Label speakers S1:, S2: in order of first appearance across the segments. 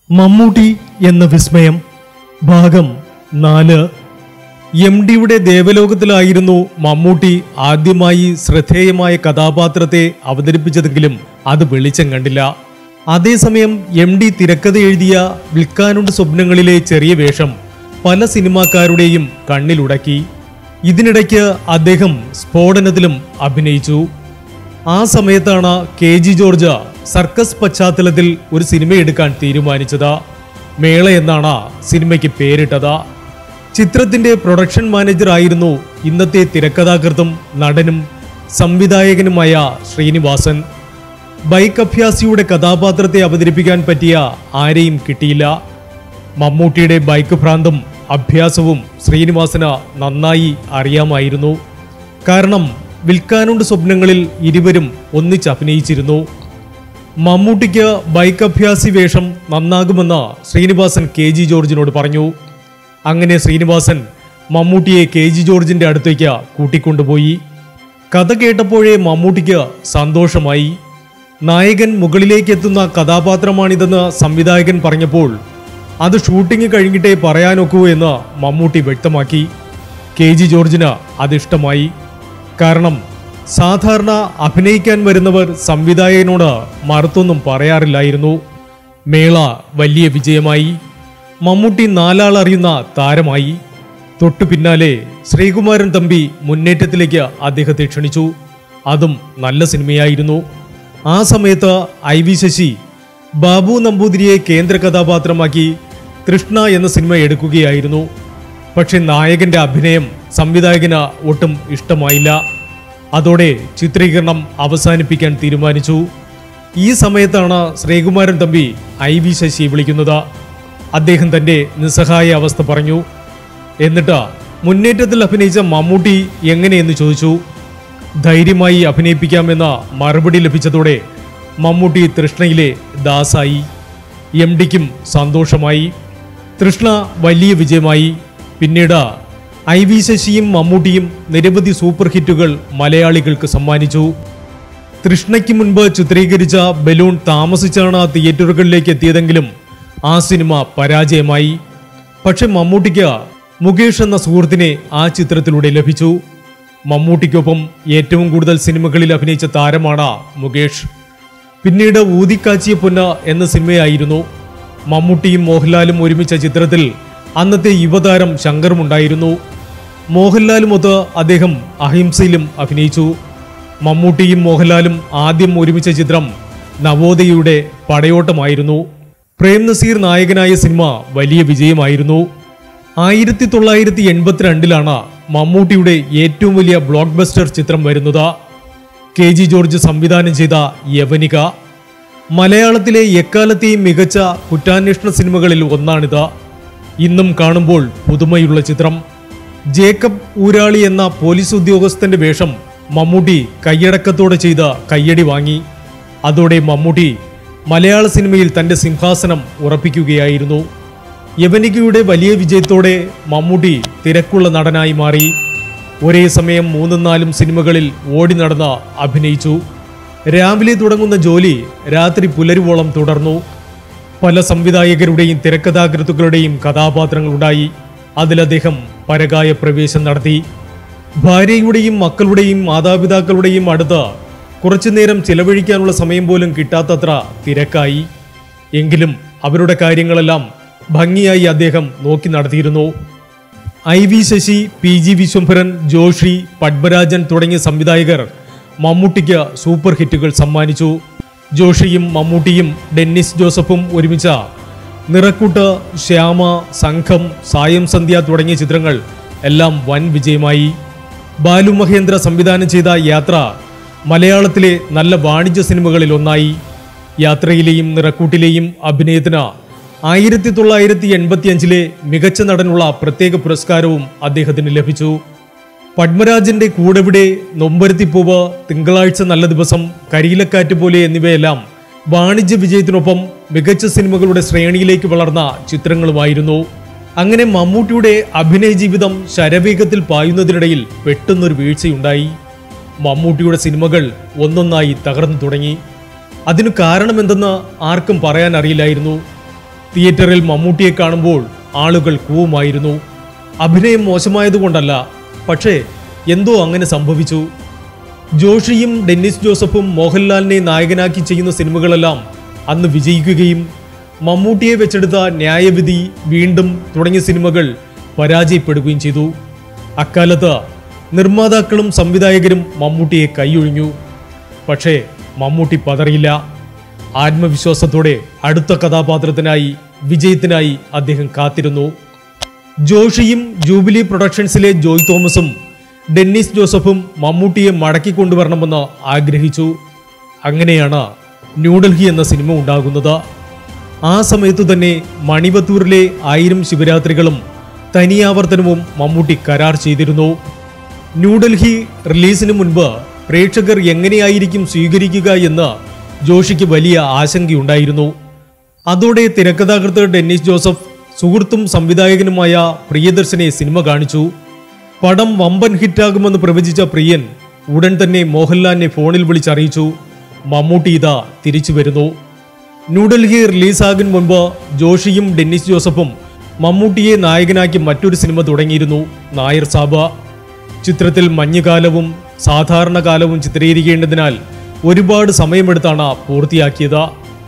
S1: മമ്മൂട്ടി എന്ന വിസ്മയം ഭാഗം നാല് എം ഡിയുടെ ദേവലോകത്തിലായിരുന്നു മമ്മൂട്ടി ആദ്യമായി ശ്രദ്ധേയമായ കഥാപാത്രത്തെ അവതരിപ്പിച്ചതെങ്കിലും അത് വെളിച്ചം കണ്ടില്ല അതേസമയം എം ഡി തിരക്കഥ എഴുതിയ വിൽക്കാനുണ്ട് സ്വപ്നങ്ങളിലെ ചെറിയ വേഷം പല സിനിമാക്കാരുടെയും കണ്ണിലുടക്കി ഇതിനിടയ്ക്ക് അദ്ദേഹം സ്ഫോടനത്തിലും അഭിനയിച്ചു ആ സമയത്താണ് കെ ജി ജോർജ് സർക്കസ് പശ്ചാത്തലത്തിൽ ഒരു സിനിമ എടുക്കാൻ തീരുമാനിച്ചത് മേള എന്നാണ് സിനിമയ്ക്ക് പേരിട്ടത് ചിത്രത്തിന്റെ പ്രൊഡക്ഷൻ മാനേജർ ആയിരുന്നു ഇന്നത്തെ തിരക്കഥാകൃത്തും നടനും സംവിധായകനുമായ ശ്രീനിവാസൻ ബൈക്ക് അഭ്യാസിയുടെ കഥാപാത്രത്തെ അവതരിപ്പിക്കാൻ പറ്റിയ ആരെയും കിട്ടിയില്ല മമ്മൂട്ടിയുടെ ബൈക്ക് ഭ്രാന്തും അഭ്യാസവും ശ്രീനിവാസന് നന്നായി അറിയാമായിരുന്നു കാരണം വിൽക്കാനുണ്ട് സ്വപ്നങ്ങളിൽ ഇരുവരും ഒന്നിച്ച് അഭിനയിച്ചിരുന്നു മമ്മൂട്ടിക്ക് ബൈക്ക് അഭ്യാസി വേഷം നന്നാകുമെന്ന് ശ്രീനിവാസൻ കെ ജി ജോർജിനോട് പറഞ്ഞു അങ്ങനെ ശ്രീനിവാസൻ മമ്മൂട്ടിയെ കെ ജി ജോർജിന്റെ അടുത്തേക്ക് കൂട്ടിക്കൊണ്ടുപോയി കഥ കേട്ടപ്പോഴേ മമ്മൂട്ടിക്ക് സന്തോഷമായി നായകൻ മുകളിലേക്ക് എത്തുന്ന കഥാപാത്രമാണിതെന്ന് സംവിധായകൻ പറഞ്ഞപ്പോൾ അത് ഷൂട്ടിംഗ് കഴിഞ്ഞിട്ടേ പറയാനൊക്കൂ എന്ന് മമ്മൂട്ടി വ്യക്തമാക്കി കെ ജി ജോർജിന് അതിഷ്ടമായി കാരണം സാധാരണ അഭിനയിക്കാൻ വരുന്നവർ സംവിധായകനോട് മറുത്തൊന്നും പറയാറില്ലായിരുന്നു മേള വലിയ വിജയമായി മമ്മൂട്ടി നാലാൾ അറിയുന്ന താരമായി തൊട്ടു പിന്നാലെ ശ്രീകുമാരൻ തമ്പി മുന്നേറ്റത്തിലേക്ക് അദ്ദേഹത്തെ ക്ഷണിച്ചു അതും നല്ല സിനിമയായിരുന്നു ആ സമയത്ത് ഐ വി ശശി ബാബു നമ്പൂതിരിയെ കേന്ദ്ര കഥാപാത്രമാക്കി തൃഷ്ണ എന്ന സിനിമ എടുക്കുകയായിരുന്നു പക്ഷെ നായകന്റെ അഭിനയം സംവിധായകന് ഒട്ടും ഇഷ്ടമായില്ല അതോടെ ചിത്രീകരണം അവസാനിപ്പിക്കാൻ തീരുമാനിച്ചു ഈ സമയത്താണ് ശ്രീകുമാരൻ തമ്പി ഐ വി ശശി വിളിക്കുന്നത് അദ്ദേഹം തന്റെ നിസ്സഹായ അവസ്ഥ പറഞ്ഞു എന്നിട്ട് മുന്നേറ്റത്തിൽ അഭിനയിച്ച മമ്മൂട്ടി എങ്ങനെയെന്ന് ചോദിച്ചു ധൈര്യമായി അഭിനയിപ്പിക്കാമെന്ന മറുപടി ലഭിച്ചതോടെ മമ്മൂട്ടി തൃഷ്ണയിലെ ദാസായി എം ഡിക്കും സന്തോഷമായി തൃഷ്ണ വലിയ വിജയമായി പിന്നീട് ഐ വി ശശിയും മമ്മൂട്ടിയും നിരവധി സൂപ്പർ ഹിറ്റുകൾ മലയാളികൾക്ക് സമ്മാനിച്ചു തൃഷ്ണയ്ക്ക് മുൻപ് ചിത്രീകരിച്ച ബലൂൺ താമസിച്ചാണ് തിയേറ്ററുകളിലേക്ക് എത്തിയതെങ്കിലും ആ സിനിമ പരാജയമായി പക്ഷെ മമ്മൂട്ടിക്ക് മുകേഷ് എന്ന സുഹൃത്തിനെ ആ ചിത്രത്തിലൂടെ ലഭിച്ചു മമ്മൂട്ടിക്കൊപ്പം ഏറ്റവും കൂടുതൽ സിനിമകളിൽ അഭിനയിച്ച താരമാണ് മുകേഷ് പിന്നീട് ഊതിക്കാച്ചിയ പൊന്ന എന്ന സിനിമയായിരുന്നു മമ്മൂട്ടിയും മോഹൻലാലും ഒരുമിച്ച ചിത്രത്തിൽ അന്നത്തെ യുവതാരം ശങ്കറുമുണ്ടായിരുന്നു മോഹൻലാലുമൊത്ത് അദ്ദേഹം അഹിംസയിലും അഭിനയിച്ചു മമ്മൂട്ടിയും മോഹൻലാലും ആദ്യം ഒരുമിച്ച ചിത്രം നവോദയയുടെ പടയോട്ടമായിരുന്നു പ്രേം നസീർ നായകനായ സിനിമ വലിയ വിജയമായിരുന്നു ആയിരത്തി തൊള്ളായിരത്തി എൺപത്തിരണ്ടിലാണ് മമ്മൂട്ടിയുടെ ഏറ്റവും വലിയ ബ്ലോക്ക് ബസ്റ്റർ ചിത്രം വരുന്നത് കെ ജി ജോർജ് സംവിധാനം ചെയ്ത യവനിക മലയാളത്തിലെ എക്കാലത്തെയും മികച്ച കുറ്റാന്വേഷണ സിനിമകളിൽ ഒന്നാണിത് ഇന്നും കാണുമ്പോൾ പുതുമയുള്ള ചിത്രം ജേക്കബ് ഊരാളി എന്ന പോലീസ് ഉദ്യോഗസ്ഥന്റെ വേഷം മമ്മൂട്ടി കൈയടക്കത്തോടെ ചെയ്ത കയ്യടി വാങ്ങി അതോടെ മമ്മൂട്ടി മലയാള സിനിമയിൽ തന്റെ സിംഹാസനം ഉറപ്പിക്കുകയായിരുന്നു യവനികയുടെ വലിയ വിജയത്തോടെ മമ്മൂട്ടി തിരക്കുള്ള നടനായി മാറി ഒരേ സമയം മൂന്നും നാലും സിനിമകളിൽ ഓടി നടന്ന് അഭിനയിച്ചു രാവിലെ തുടങ്ങുന്ന ജോലി രാത്രി പുലരുവോളം തുടർന്നു പല സംവിധായകരുടെയും തിരക്കഥാകൃത്തുക്കളുടെയും കഥാപാത്രങ്ങളുണ്ടായി അതിൽ അദ്ദേഹം പരകായ പ്രവേശം നടത്തി ഭാര്യയുടെയും മക്കളുടെയും മാതാപിതാക്കളുടെയും അടുത്ത് കുറച്ചു നേരം ചിലവഴിക്കാനുള്ള സമയം പോലും കിട്ടാത്തത്ര തിരക്കായി എങ്കിലും അവരുടെ കാര്യങ്ങളെല്ലാം ഭംഗിയായി അദ്ദേഹം നോക്കി നടത്തിയിരുന്നു I V Sasi P G Viswambharan Joshiy Padmarajan തുടങ്ങിയ സംവിധായകർ മമ്മൂട്ടിക്ക് സൂപ്പർ ഹിറ്റുകൾ സമ്മാനിച്ചു ജോഷിയും മമ്മൂട്ടിയും ഡെന്നിസ് ജോസഫും ഒരുമിച്ച നിറക്കൂട്ട് ശ്യാമ സംഘം സായം സന്ധ്യ തുടങ്ങിയ ചിത്രങ്ങൾ എല്ലാം വൻ വിജയമായി ബാലു മഹേന്ദ്ര സംവിധാനം ചെയ്ത യാത്ര മലയാളത്തിലെ നല്ല വാണിജ്യ സിനിമകളിൽ ഒന്നായി യാത്രയിലെയും നിറക്കൂട്ടിലെയും അഭിനയത്തിന് ആയിരത്തി തൊള്ളായിരത്തി എൺപത്തിയഞ്ചിലെ മികച്ച നടനുള്ള പ്രത്യേക പുരസ്കാരവും അദ്ദേഹത്തിന് ലഭിച്ചു പത്മരാജന്റെ കൂടെവിടെ നൊമ്പരത്തിപ്പൂവ് തിങ്കളാഴ്ച നല്ല ദിവസം കരിയിലക്കാറ്റ് പോലെ എന്നിവയെല്ലാം വാണിജ്യ വിജയത്തിനൊപ്പം മികച്ച സിനിമകളുടെ ശ്രേണിയിലേക്ക് വളർന്ന ചിത്രങ്ങളുമായിരുന്നു അങ്ങനെ മമ്മൂട്ടിയുടെ അഭിനയ ജീവിതം ശരവേഗത്തിൽ പായുന്നതിനിടയിൽ പെട്ടെന്നൊരു വീഴ്ചയുണ്ടായി മമ്മൂട്ടിയുടെ സിനിമകൾ ഒന്നൊന്നായി തകർന്നു തുടങ്ങി അതിനു കാരണമെന്തെന്ന് ആർക്കും പറയാൻ അറിയില്ലായിരുന്നു തിയേറ്ററിൽ മമ്മൂട്ടിയെ കാണുമ്പോൾ ആളുകൾ കൂവുമായിരുന്നു അഭിനയം മോശമായതുകൊണ്ടല്ല പക്ഷേ എന്തോ അങ്ങനെ സംഭവിച്ചു ജോഷിയും ഡെന്നിസ് ജോസഫും മോഹൻലാലിനെ നായകനാക്കി ചെയ്യുന്ന സിനിമകളെല്ലാം അന്ന് വിജയിക്കുകയും മമ്മൂട്ടിയെ വെച്ചെടുത്ത ന്യായവിധി വീണ്ടും തുടങ്ങിയ സിനിമകൾ പരാജയപ്പെടുകയും ചെയ്തു അക്കാലത്ത് നിർമ്മാതാക്കളും സംവിധായകരും മമ്മൂട്ടിയെ കൈയൊഴിഞ്ഞു പക്ഷേ മമ്മൂട്ടി പതറിയില്ല ആത്മവിശ്വാസത്തോടെ അടുത്ത കഥാപാത്രത്തിനായി വിജയത്തിനായി അദ്ദേഹം കാത്തിരുന്നു ജോഷിയും ജൂബിലി പ്രൊഡക്ഷൻസിലെ ജോയ് തോമസും ഡെന്നിസ് ജോസഫും മമ്മൂട്ടിയെ മടക്കി കൊണ്ടുവരണമെന്ന് ആഗ്രഹിച്ചു അങ്ങനെയാണ് ന്യൂഡൽഹി എന്ന സിനിമ ഉണ്ടാകുന്നത് ആ സമയത്തു തന്നെ മണിവത്തൂരിലെ ആയിരം ശിവരാത്രികളും തനിയാവർത്തനവും മമ്മൂട്ടി കരാർ ചെയ്തിരുന്നു ന്യൂഡൽഹി റിലീസിന് മുൻപ് പ്രേക്ഷകർ എങ്ങനെയായിരിക്കും സ്വീകരിക്കുക എന്ന് ജോഷിക്ക് വലിയ ആശങ്കയുണ്ടായിരുന്നു അതോടെ തിരക്കഥാകൃത്ത് ഡെന്നിസ് ജോസഫ് സുഹൃത്തും സംവിധായകനുമായ പ്രിയദർശനെ സിനിമ കാണിച്ചു പടം വമ്പൻ ഹിറ്റാകുമെന്ന് പ്രവചിച്ച പ്രിയൻ ഉടൻ തന്നെ മോഹൻലാലിനെ ഫോണിൽ വിളിച്ചറിയിച്ചു മമ്മൂട്ടി ഇതാ തിരിച്ചു വരുന്നു ന്യൂഡൽഹി റിലീസാകും മുൻപ് ജോഷിയും ഡെന്നിസ് ജോസഫും മമ്മൂട്ടിയെ നായകനാക്കി മറ്റൊരു സിനിമ തുടങ്ങിയിരുന്നു നായർ സാബ ചിത്രത്തിൽ മഞ്ഞുകാലവും സാധാരണ കാലവും ചിത്രീകരിക്കേണ്ടതിനാൽ ഒരുപാട് സമയമെടുത്താണ് പൂർത്തിയാക്കിയത്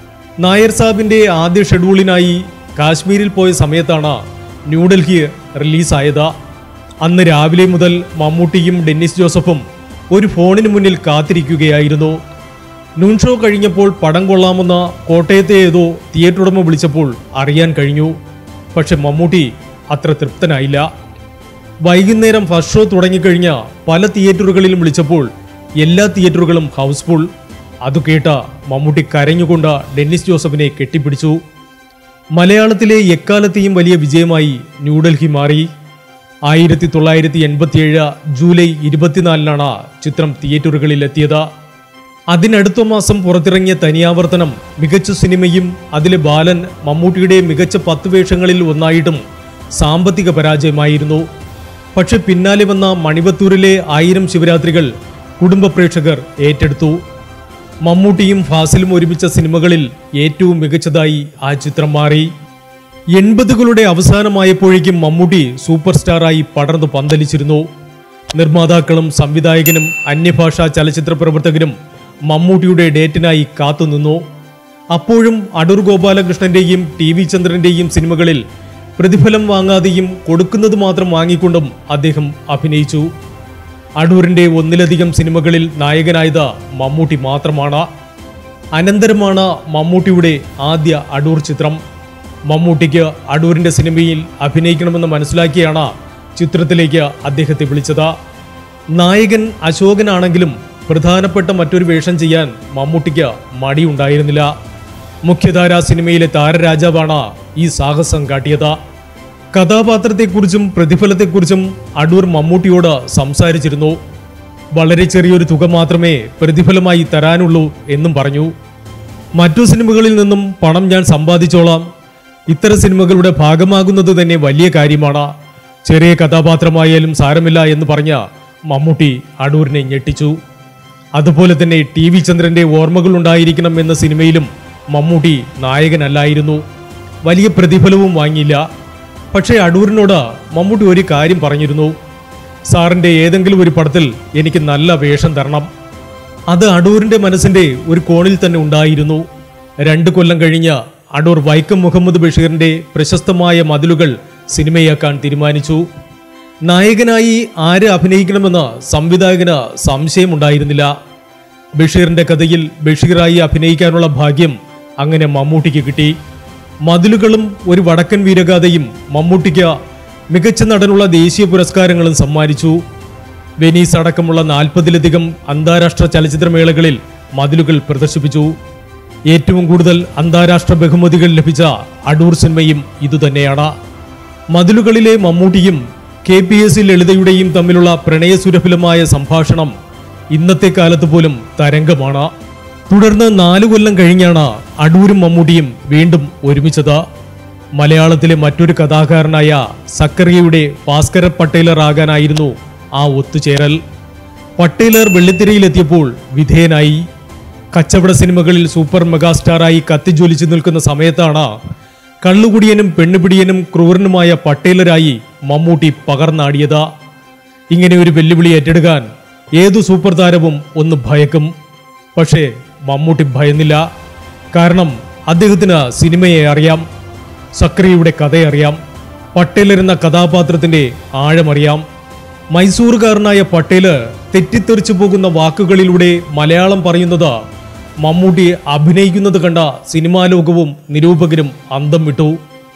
S1: നായർ സാബിന്റെ ആദ്യ ഷെഡ്യൂളിനായി കാശ്മീരിൽ പോയ സമയത്താണ് ന്യൂഡൽഹി റിലീസായത് അന്ന് രാവിലെ മുതൽ മമ്മൂട്ടിയും ഡെന്നിസ് ജോസഫും ഒരു ഫോണിന് മുന്നിൽ കാത്തിരിക്കുകയായിരുന്നു നൂൺ ഷോ കഴിഞ്ഞപ്പോൾ പടം കൊള്ളാമെന്ന് കോട്ടയത്തെ ഏതോ തിയേറ്റർ ഉടമ വിളിച്ചപ്പോൾ അറിയാൻ കഴിഞ്ഞു പക്ഷെ മമ്മൂട്ടി അത്ര തൃപ്തനായില്ല വൈകുന്നേരം ഫസ്റ്റ് ഷോ തുടങ്ങിക്കഴിഞ്ഞ പല തിയേറ്ററുകളിലും വിളിച്ചപ്പോൾ എല്ലാ തിയേറ്ററുകളും ഹൗസ്ഫുൾ അത് കേട്ട മമ്മൂട്ടി കരഞ്ഞുകൊണ്ട് ഡെന്നിസ് ജോസഫിനെ കെട്ടിപ്പിടിച്ചു മലയാളത്തിലെ എക്കാലത്തെയും വലിയ വിജയമായി ന്യൂഡൽഹി മാറി ആയിരത്തി തൊള്ളായിരത്തി എൺപത്തിയേഴ് ജൂലൈ ഇരുപത്തിനാലിനാണ് ചിത്രം തിയേറ്ററുകളിൽ എത്തിയത് അതിനടുത്ത മാസം പുറത്തിറങ്ങിയ തനിയാവർത്തനം മികച്ച സിനിമയും അതിലെ ബാലൻ മമ്മൂട്ടിയുടെ മികച്ച പത്ത് വേഷങ്ങളിൽ ഒന്നായിട്ടും സാമ്പത്തിക പരാജയമായിരുന്നു പക്ഷെ പിന്നാലെ വന്ന മണിവത്തൂരിലെ ആയിരം ശിവരാത്രികൾ കുടുംബ പ്രേക്ഷകർ ഏറ്റെടുത്തു മമ്മൂട്ടിയും ഫാസിലും ഒരുമിച്ച സിനിമകളിൽ ഏറ്റവും മികച്ചതായി ആ ചിത്രം മാറി എൺപതുകളുടെ അവസാനമായപ്പോഴേക്കും മമ്മൂട്ടി സൂപ്പർ സ്റ്റാറായി പടർന്നു പന്തലിച്ചിരുന്നു നിർമ്മാതാക്കളും സംവിധായകനും അന്യഭാഷാ ചലച്ചിത്ര പ്രവർത്തകരും മമ്മൂട്ടിയുടെ ഡേറ്റിനായി കാത്തുനിന്നു അപ്പോഴും അടൂർ ഗോപാലകൃഷ്ണന്റെയും ടി വി ചന്ദ്രന്റെയും സിനിമകളിൽ പ്രതിഫലം വാങ്ങാതെയും കൊടുക്കുന്നത് മാത്രം വാങ്ങിക്കൊണ്ടും അദ്ദേഹം അഭിനയിച്ചു അടൂരിന്റെ ഒന്നിലധികം സിനിമകളിൽ നായകനായത് മമ്മൂട്ടി മാത്രമാണ് അനന്തരമാണ് മമ്മൂട്ടിയുടെ ആദ്യ അടൂർ ചിത്രം മമ്മൂട്ടിക്ക് അടൂരിന്റെ സിനിമയിൽ അഭിനയിക്കണമെന്ന് മനസ്സിലാക്കിയാണ് ചിത്രത്തിലേക്ക് അദ്ദേഹത്തെ വിളിച്ചത് നായകൻ അശോകനാണെങ്കിലും പ്രധാനപ്പെട്ട മറ്റൊരു വേഷം ചെയ്യാൻ മമ്മൂട്ടിക്ക് മടിയുണ്ടായിരുന്നില്ല മുഖ്യധാരാ സിനിമയിലെ താരരാജാവാണ് ഈ സാഹസം കാട്ടിയത് കഥാപാത്രത്തെക്കുറിച്ചും പ്രതിഫലത്തെക്കുറിച്ചും അടൂർ മമ്മൂട്ടിയോട് സംസാരിച്ചിരുന്നു വളരെ ചെറിയൊരു തുക മാത്രമേ പ്രതിഫലമായി തരാനുള്ളൂ എന്നും പറഞ്ഞു മറ്റു സിനിമകളിൽ നിന്നും പണം ഞാൻ സമ്പാദിച്ചോളാം ഇത്തരം സിനിമകളുടെ ഭാഗമാകുന്നത് തന്നെ വലിയ കാര്യമാണ് ചെറിയ കഥാപാത്രമായാലും സാരമില്ല എന്ന് പറഞ്ഞ മമ്മൂട്ടി അടൂരിനെ ഞെട്ടിച്ചു അതുപോലെ തന്നെ ടി വി ചന്ദ്രന്റെ ഓർമ്മകൾ ഉണ്ടായിരിക്കണം എന്ന സിനിമയിലും മമ്മൂട്ടി നായകനല്ലായിരുന്നു വലിയ പ്രതിഫലവും വാങ്ങിയില്ല പക്ഷേ അടൂരിനോട് മമ്മൂട്ടി ഒരു കാര്യം പറഞ്ഞിരുന്നു സാറിന്റെ ഏതെങ്കിലും ഒരു പടത്തിൽ എനിക്ക് നല്ല വേഷം തരണം അത് അടൂരിന്റെ മനസ്സിന്റെ ഒരു കോണിൽ തന്നെ ഉണ്ടായിരുന്നു രണ്ടു കൊല്ലം കഴിഞ്ഞ അടൂർ വൈക്കം മുഹമ്മദ് ബഷീറിന്റെ പ്രശസ്തമായ മതിലുകൾ സിനിമയാക്കാൻ തീരുമാനിച്ചു നായകനായി ആര് അഭിനയിക്കണമെന്ന് സംവിധായകന് സംശയമുണ്ടായിരുന്നില്ല ബഷീറിന്റെ കഥയിൽ ബഷീറായി അഭിനയിക്കാനുള്ള ഭാഗ്യം അങ്ങനെ മമ്മൂട്ടിക്ക് കിട്ടി മതിലുകളും ഒരു വടക്കൻ വീരഗാഥയും മമ്മൂട്ടിക്ക് മികച്ച നടനുള്ള ദേശീയ പുരസ്കാരങ്ങളും സമ്മാനിച്ചു വെനീസ് അടക്കമുള്ള നാൽപ്പതിലധികം അന്താരാഷ്ട്ര ചലച്ചിത്രമേളകളിൽ മതിലുകൾ പ്രദർശിപ്പിച്ചു ഏറ്റവും കൂടുതൽ അന്താരാഷ്ട്ര ബഹുമതികൾ ലഭിച്ച അടൂർ സിനിമയും ഇതുതന്നെയാണ് മതിലുകളിലെ മമ്മൂട്ടിയും കെ പി എസ് സി ലളിതയുടെയും തമ്മിലുള്ള പ്രണയസുരഭിലമായ സംഭാഷണം ഇന്നത്തെ കാലത്ത് പോലും തരംഗമാണ് തുടർന്ന് നാലു കൊല്ലം കഴിഞ്ഞാണ് അടൂരും മമ്മൂട്ടിയും വീണ്ടും ഒരുമിച്ചത് മലയാളത്തിലെ മറ്റൊരു കഥാകാരനായ സക്കറിയയുടെ ഭാസ്കര പട്ടേലർ ആകാനായിരുന്നു ആ ഒത്തുചേരൽ പട്ടേലർ വെള്ളിത്തിരയിലെത്തിയപ്പോൾ വിധേയനായി കച്ചവട സിനിമകളിൽ സൂപ്പർ മെഗാസ്റ്റാറായി കത്തിജ്വലിച്ചു നിൽക്കുന്ന സമയത്താണ് കള്ളുകുടിയനും പെണ്ണുപിടിയനും ക്രൂരനുമായ പട്ടേലരായി മമ്മൂട്ടി പകർന്നാടിയത് ഇങ്ങനെ ഒരു വെല്ലുവിളി ഏറ്റെടുക്കാൻ ഏതു സൂപ്പർ താരവും ഒന്ന് ഭയക്കും പക്ഷേ മമ്മൂട്ടി ഭയന്നില്ല കാരണം അദ്ദേഹത്തിന് സിനിമയെ അറിയാം സക്രിയയുടെ കഥയറിയാം പട്ടേലർ എന്ന കഥാപാത്രത്തിന്റെ ആഴമറിയാം മൈസൂറുകാരനായ പട്ടേല് തെറ്റിത്തെറിച്ചു പോകുന്ന വാക്കുകളിലൂടെ മലയാളം പറയുന്നത് മമ്മൂട്ടി അഭിനയിക്കുന്നത് കണ്ട സിനിമാ ലോകവും നിരൂപകരും അന്തം വിട്ടു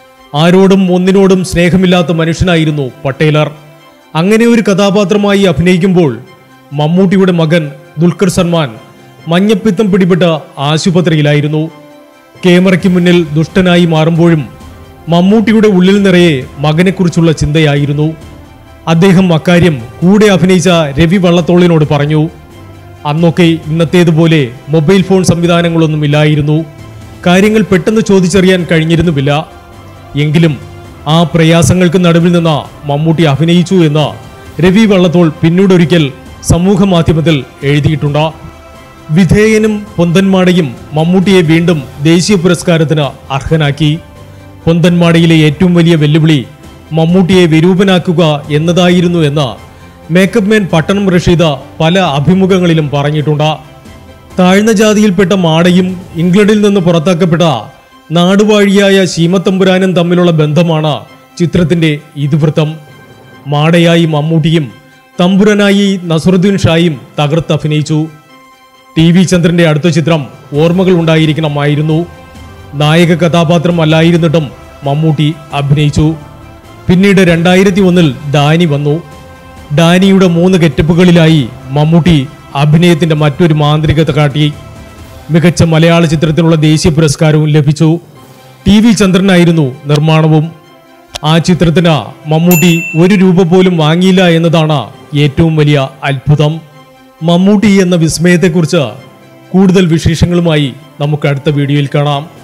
S1: ആരോടും ഒന്നിനോടും സ്നേഹമില്ലാത്ത മനുഷ്യനായിരുന്നു പട്ടേലർ അങ്ങനെ ഒരു കഥാപാത്രമായി അഭിനയിക്കുമ്പോൾ മമ്മൂട്ടിയുടെ മകൻ ദുൽഖർ സൽമാൻ മഞ്ഞപ്പിത്തം പിടിപെട്ട ആശുപത്രിയിലായിരുന്നു ക്യാമറയ്ക്ക് മുന്നിൽ ദുഷ്ടനായി മാറുമ്പോഴും മമ്മൂട്ടിയുടെ ഉള്ളിൽ നിറയെ മകനെക്കുറിച്ചുള്ള ചിന്തയായിരുന്നു അദ്ദേഹം അക്കാര്യം കൂടെ അഭിനയിച്ച രവി വള്ളത്തോളിനോട് പറഞ്ഞു അന്നൊക്കെ ഇന്നത്തേതുപോലെ മൊബൈൽ ഫോൺ സംവിധാനങ്ങളൊന്നും ഇല്ലായിരുന്നു കാര്യങ്ങൾ പെട്ടെന്ന് ചോദിച്ചറിയാൻ കഴിഞ്ഞിരുന്നുമില്ല എങ്കിലും ആ പ്രയാസങ്ങൾക്ക് നടുവിൽ നിന്ന് മമ്മൂട്ടി അഭിനയിച്ചു എന്ന് രവി വള്ളത്തോൾ പിന്നീടൊരിക്കൽ സമൂഹ മാധ്യമത്തിൽ എഴുതിയിട്ടുണ്ട് വിധേയനും പൊന്തന്മാടയും മമ്മൂട്ടിയെ വീണ്ടും ദേശീയ പുരസ്കാരത്തിന് അർഹനാക്കി പൊന്തന്മാടയിലെ ഏറ്റവും വലിയ വെല്ലുവിളി മമ്മൂട്ടിയെ വിരൂപനാക്കുക എന്നതായിരുന്നു എന്ന് മേക്കപ്പ് മാൻ പട്ടണം റഷീദ പല അഭിമുഖങ്ങളിലും പറഞ്ഞിട്ടുണ്ട് താഴ്ന്ന ജാതിയിൽപ്പെട്ട മാടയും ഇംഗ്ലണ്ടിൽ നിന്ന് പുറത്താക്കപ്പെട്ട നാടുവാഴിയായ ശീമത്തമ്പുരാനും തമ്മിലുള്ള ബന്ധമാണ് ചിത്രത്തിന്റെ ഇതിവൃത്തം മാടയായി മമ്മൂട്ടിയും തമ്പുരനായി നസറുദ്ദീൻ ഷായും തകർത്ത് അഭിനയിച്ചു ടി വി ചന്ദ്രന്റെ അടുത്ത ചിത്രം ഓർമ്മകൾ ഉണ്ടായിരിക്കണമായിരുന്നു നായക കഥാപാത്രം അല്ലായിരുന്നിട്ടും മമ്മൂട്ടി അഭിനയിച്ചു പിന്നീട് രണ്ടായിരത്തി ഒന്നിൽ ഡാനി വന്നു ഡാനിയുടെ മൂന്ന് ഗെറ്റപ്പുകളിലായി മമ്മൂട്ടി അഭിനയത്തിന്റെ മറ്റൊരു മാന്ത്രികത കാട്ടി മികച്ച മലയാള ചിത്രത്തിനുള്ള ദേശീയ പുരസ്കാരവും ലഭിച്ചു ടി വി ചന്ദ്രനായിരുന്നു നിർമ്മാണവും ആ ചിത്രത്തിന് മമ്മൂട്ടി ഒരു രൂപ പോലും വാങ്ങിയില്ല എന്നതാണ് ഏറ്റവും വലിയ അത്ഭുതം മമ്മൂട്ടി എന്ന വിസ്മയത്തെക്കുറിച്ച് കൂടുതൽ വിശേഷങ്ങളുമായി നമുക്ക് അടുത്ത വീഡിയോയിൽ കാണാം